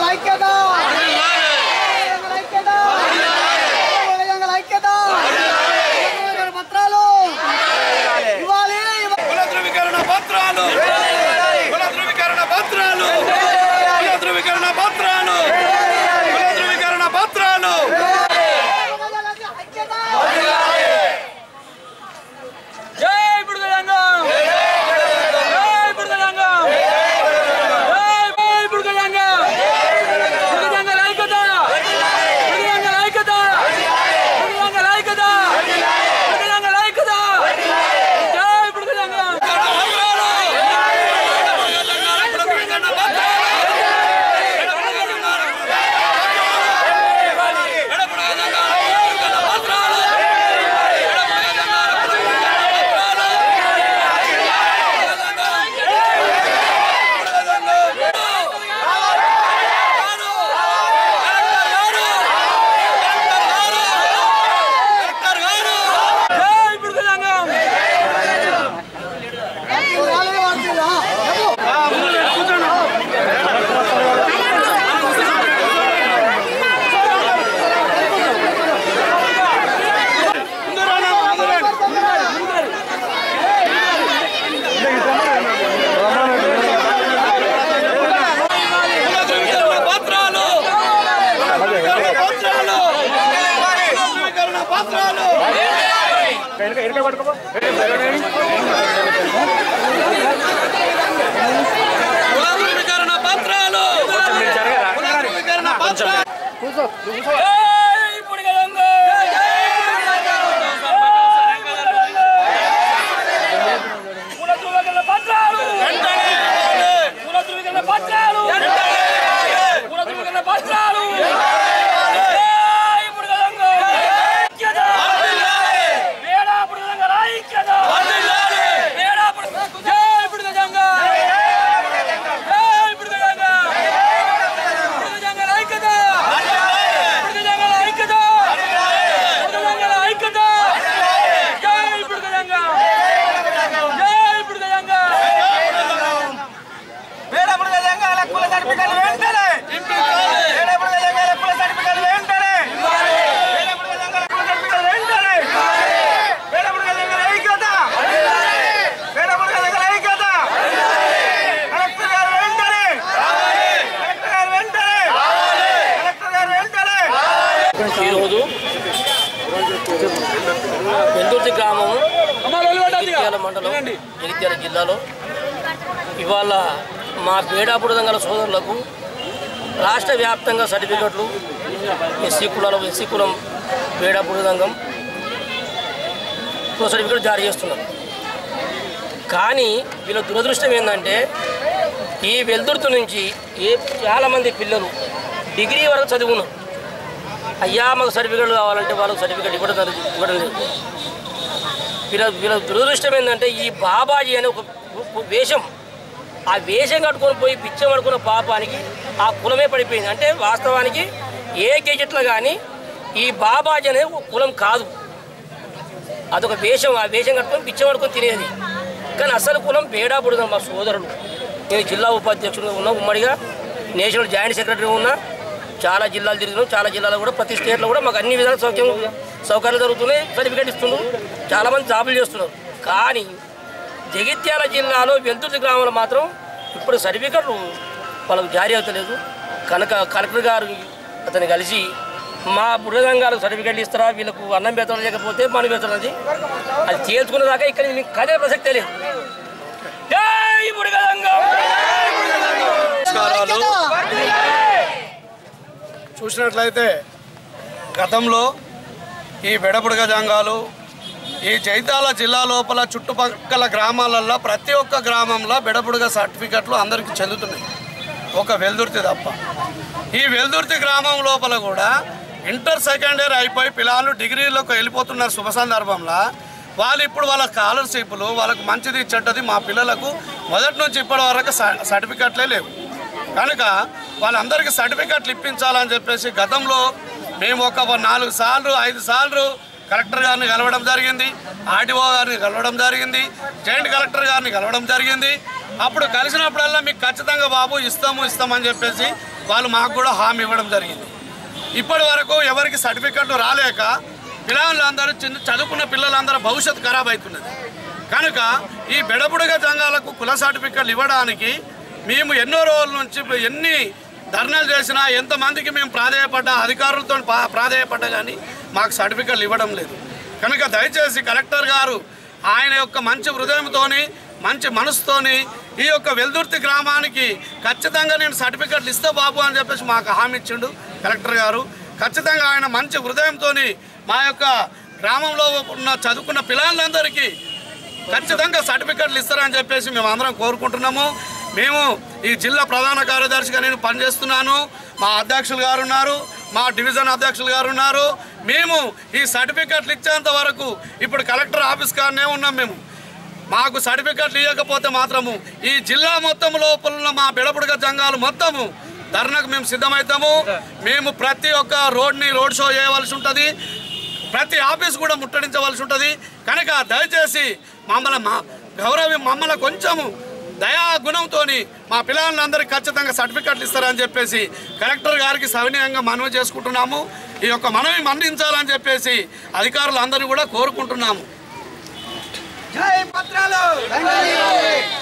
ఐక్యత ఐక్యత ఐక్యత పత్రాలు ఇవ్వాలి కుల ధృవీకరణ పత్రాలు కుల ధృవీకరణ పత్రాలు కుల ధృవీకరణ పత్రాలు కుల ధృవీకరణ పత్రాలు ఐక్యత జై బుడగలంగం జై బుడగలంగం జై బుడగలంగం బుడగలంగం ఐక్యత బుడగలంగం ఐక్యత బుడగలంగం ఐక్యత బుడగలంగం ఐక్యత జై బుడగలంగం జై బుడగలంగం వాళ్ళే వాడుతుందా పత్రాలు పత్రాలు ధృవీకరణ పత్రాలు కుల ధృవీకరణ పత్రాలు కుల ధృవీకరణ పత్రాలు జై బుడగలంగం కుల ధృవీకరణ పత్రాలు కుల ధృవీకరణ పత్రాలు కుల ధృవీకరణ పత్రాలు జై బుడగలంగం ఐక్యత వేడా బుడగలంగం ఐక్యత వేడా బుడగ- జై బుడగలంగం జై బుడగలంగం బుడగలంగం ఐక్యత బుడగలంగం ఐక్యత బుడగలంగం ఐక్యత జై బుడగలంగం జై బుడగలంగం వేడబుడు తెలంగాణ కుల సర్టిఫికెట్ వెంటనే వేడబుడు తెలంగాణ కుల సర్టిఫికెట్ వెంటనే వేడబుడు తెలంగాణ కుల సర్టిఫికెట్ వెంటనే వేడబుడు తెలంగాణ ఐక్యత వేడబుడు తెలంగాణ ఐక్యత కలెక్టర్ గారు వెంటనే కలెక్టర్ గారు వెంటనే కలెక్టర్ గారు వెంటనే ఈరోజు పెందుర్తి గ్రామం జగిత్యాల మండలం జగిత్యాల జిల్లాలో ఇవాళ మా బేడాపుడు దంగల సోదరులకు రాష్ట్ర వ్యాప్తంగా సర్టిఫికెట్లు ఎస్సీ కులాల ఎస్సీ కులం బేడాపుడు దంగం కుల సర్టిఫికెట్ జారీ చేస్తున్నారు కానీ వీళ్ళ దురదృష్టం ఏంటంటే ఈ వెల్దుర్తి నుంచి ఏ చాలామంది పిల్లలు డిగ్రీ వరకు చదువున్నారు అయ్యా మాకు సర్టిఫికెట్ కావాలంటే వాళ్ళకి సర్టిఫికెట్ ఇవ్వడం జరుగు- ఇవ్వడం లేదు వీళ్ళ వీళ్ళ దురదృష్టం ఏంటంటే ఈ బాబాజీ అనే ఒక ఒక వేషం ఆ వేషం కట్టుకొని పోయి పిచ్చం పడుకున్న పాపానికి ఆ కులమే పడిపోయింది అంటే వాస్తవానికి ఏ గెజెట్లో కానీ ఈ బాబాజీ అనేది ఒక కులం కాదు అదొక వేషం ఆ వేషం కట్టుకొని పిచ్చం పడుకొని తినేది కానీ అసలు కులం బేడా పుడుదాం మా సోదరుడు నేను జిల్లా ఉపాధ్యక్షుడు ఉన్నా ఉమ్మడిగా నేషనల్ జాయింట్ సెక్రటరీ ఉన్నా చాలా జిల్లాలు తిరిగినాం చాలా జిల్లాలో కూడా ప్రతి స్టేట్లో కూడా మాకు అన్ని విధాల సౌఖ్యం సౌకర్యాలు జరుగుతున్నాయి సర్టిఫికేట్ ఇస్తున్నారు చాలామంది జాబులు చేస్తున్నారు కానీ జగిత్యాల జిల్లాలో వెల్దుర్తి గ్రామంలో మాత్రం ఇప్పుడు సర్టిఫికెట్లు వాళ్ళకు జారీ అవుతలేదు కనుక కలెక్టర్ గారు అతన్ని కలిసి మా బుడదంగాలకు సర్టిఫికెట్లు ఇస్తారా వీళ్ళకు అన్నం పెడతారా లేకపోతే మనం పెడతారది అది తేల్చుకున్న దాకా ఇక్కడ మీకు కదే ప్రసక్తే లేదు జై బుడగదంగం నమస్కారాలు చూసినట్లయితే గతంలో ఈ బెడబుడగ జంగాలు ఈ జైతాల జిల్లా లోపల చుట్టుపక్కల గ్రామాలలో ప్రతి ఒక్క గ్రామంలో బెడబుడగ సర్టిఫికెట్లు అందరికీ చెందుతున్నాయి ఒక వెల్దుర్తి తప్ప ఈ వెల్దుర్తి గ్రామం లోపల కూడా ఇంటర్ సెకండ్ ఇయర్ అయిపోయి పిల్లలు డిగ్రీలోకి వెళ్ళిపోతున్నారు శుభ సందర్భంలో వాళ్ళు ఇప్పుడు వాళ్ళ స్కాలర్షిప్లు వాళ్ళకు మంచిది చెడ్డది మా పిల్లలకు మొదటి నుంచి ఇప్పటి వరకు స- సర్టిఫికెట్లే లేవు కనుక వాళ్ళందరికీ సర్టిఫికెట్లు ఇప్పించాలని చెప్పేసి గతంలో మేము ఒక నాలుగు సార్లు ఐదు సార్లు కలెక్టర్ గారిని కలవడం జరిగింది ఆర్డీఓ గారిని కలవడం జరిగింది జాయింట్ కలెక్టర్ గారిని కలవడం జరిగింది అప్పుడు కలిసినప్పుడల్లా మీకు ఖచ్చితంగా బాబు ఇస్తాము ఇస్తామని చెప్పేసి వాళ్ళు మాకు కూడా హామీ ఇవ్వడం జరిగింది ఇప్పటి వరకు ఎవరికి సర్టిఫికెట్లు రాలేక పిల్లలందరూ చిన్న చదువుకున్న పిల్లలందరూ భవిష్యత్తు ఖరాబ్ అవుతున్నది కనుక ఈ బెడబుడగ జంగాలకు కుల సర్టిఫికెట్లు ఇవ్వడానికి మేము ఎన్నో రోజుల నుంచి ఎన్ని ధర్నాలు చేసినా ఎంతమందికి మేము ప్రాధాయపడ్డా అధికారులతో పా- ప్రాధాయపడ్డా కానీ మాకు సర్టిఫికెట్లు ఇవ్వడం లేదు కనుక దయచేసి కలెక్టర్ గారు ఆయన యొక్క మంచి హృదయంతోని మంచి మనసుతోని ఈ యొక్క వెల్దుర్తి గ్రామానికి ఖచ్చితంగా నేను సర్టిఫికెట్లు ఇస్తా బాబు అని చెప్పేసి మాకు హామీ ఇచ్చిండు కలెక్టర్ గారు ఖచ్చితంగా ఆయన మంచి హృదయంతోని మా యొక్క గ్రామంలో ఉన్న చదువుకున్న పిల్లలందరికీ ఖచ్చితంగా సర్టిఫికెట్లు ఇస్తారని చెప్పేసి మేము అందరం కోరుకుంటున్నాము మేము ఈ జిల్లా ప్రధాన కార్యదర్శిగా నేను పనిచేస్తున్నాను మా అధ్యక్షులు గారు ఉన్నారు మా డివిజన్ అధ్యక్షులు గారు ఉన్నారు మేము ఈ సర్టిఫికెట్లు ఇచ్చేంత వరకు ఇప్పుడు కలెక్టర్ ఆఫీస్ కాడనే ఉన్నాం మేము మాకు సర్టిఫికెట్లు ఇవ్వకపోతే మాత్రము ఈ జిల్లా మొత్తం లోపల ఉన్న మా బిడపుడుగ జంగాలు మొత్తము ధర్నకు మేము సిద్ధమవుతాము మేము ప్రతి ఒక్క రోడ్ని రోడ్ షో చేయవలసి ఉంటుంది ప్రతి ఆఫీస్ కూడా ముట్టడించవలసి ఉంటుంది కనుక దయచేసి మమ్మల్ని మా గౌరవ మమ్మల్ని కొంచెము దయా గుణంతో మా పిల్లలందరికీ ఖచ్చితంగా సర్టిఫికెట్లు ఇస్తారని చెప్పేసి కలెక్టర్ గారికి సవినయంగా మనవి చేసుకుంటున్నాము ఈ యొక్క మనవి మన్నించాలని చెప్పేసి అధికారులందరూ కూడా కోరుకుంటున్నాము జై పత్రాలు